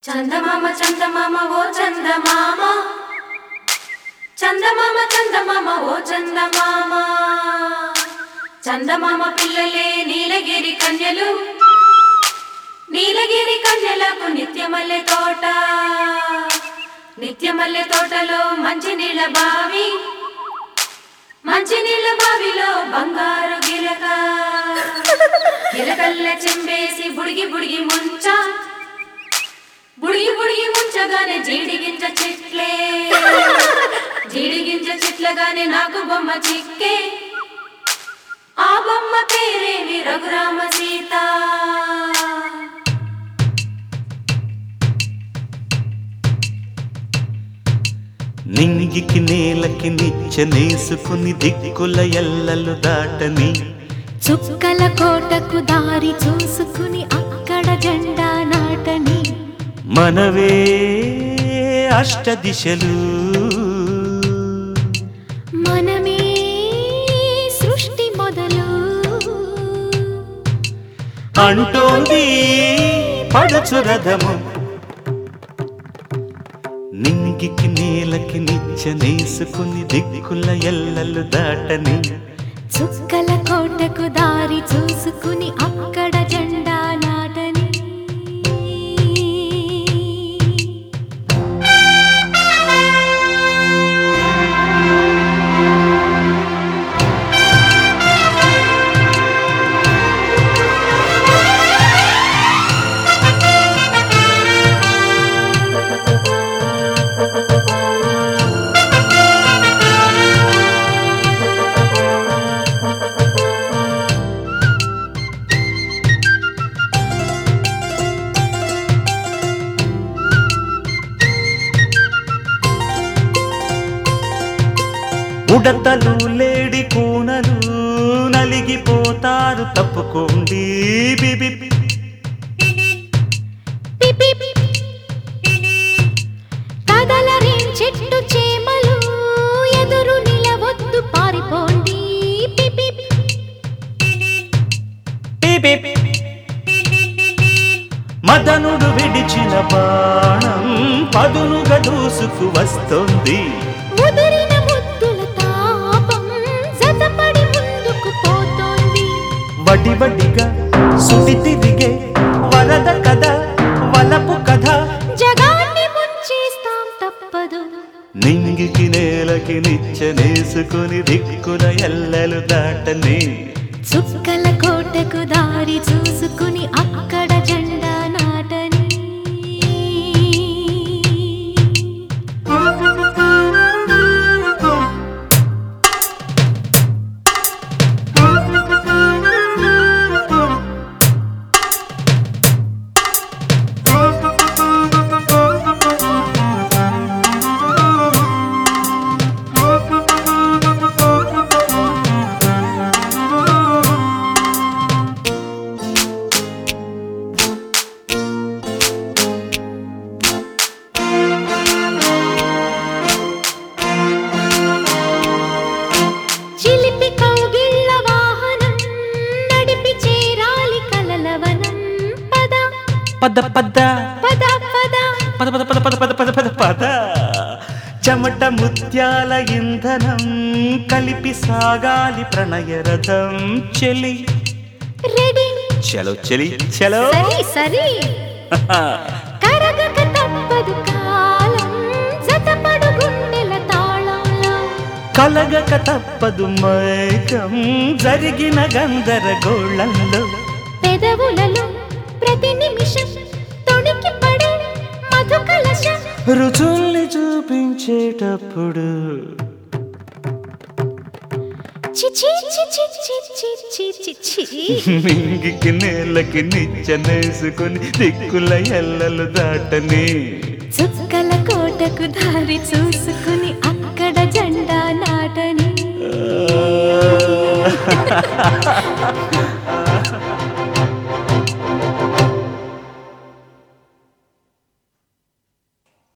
చందమామ చందమామ ఓ చందమామ చందమామ చందమామ ఓ చందమామ చందమామ పిల్లలే నీలగిరి కన్యలు నీలగిరి కన్యలకు నిత్యమల్లె తోట నిత్యమల్లె తోటలో మంచి నీళ్ళ బావి మంచి నీళ్ళ బావిలో బంగారు గిలక గిలకల్ల చెంబేసి బుడిగి బుడిగి ముంచ బుడిగి బుడిగి ముంచగానే జీడిగింజ చెట్లే జీడిగింజ చెట్లగానే నాకు బొమ్మ చిక్కే ఆ బొమ్మ పేరేమి రఘురామ సీత నింగికి నేలకి నిచ్చనేసుకుని దిక్కుల ఎల్లలు దాటని చుక్కల కోటకు దారి చూసుకుని అక్కడ జెండా నాటని మనవే అష్ట దిశలు మనమే సృష్టి మొదలు అంటోంది పడచు రథము నింగికి నేలకి నిచ్చనేసుకుని దిక్కుల ఎల్లలు దాటని చుక్కల కోటకు దారి చూసుకుని అక్కడ జెండా నాటని ఉడతలు లేడి కూనలు నలిగిపోతారు తప్పుకోండి బిబి పిపి కదలరేం చెట్టు చేమలు ఎదురు నిలవద్దు పారిపోండి పిపి బిబి మదనుడు విడిచిన బాణం పదునుగా దూసుకు వస్తోంది ముదిరిన ముద్దుల తాపం జతపడి ముందుకు పోతోంది వడి వడిగా సుడి తిరిగే వరద కథ వలపు కథ జగాన్ని ముంచేస్తాం తప్పదు నింగికి నేలకి నిచ్చనేసుకుని దిక్కుల ఎల్లలు దాటని చుక్కల కోటకు దారి చూసుకుని అక్కడ జెండా నాటని చిలిపి కౌగిళ్ళ వాహనం నడిపి చేరాలి కలలవనం పద పద పద పద పద పద పద పద పద పద పద పద పద చెమట ముత్యాల ఇంధనం కలిపి సాగాలి ప్రణయ రథం చెలి రెడీ చలో చెలి చలో సరి సరి కరగక తప్పదు కాలం జతపడు గుండెల తాళంలో కలగక తప్పదు మైకం జరిగిన గందరగోళంలో పెదవులలో ప్రతి నిమిషం తొణికి పడే మధు కలశం రుచుల్ని చూపించేటప్పుడు చిచి చిచి చిచి చిచి చి మింగికి నేలకి నిచ్చనేసుకుని దిక్కుల ఎల్లలు దాటని చుక్కల కోటకు దారి చూసుకుని అక్కడ జెండా నాటని ఆ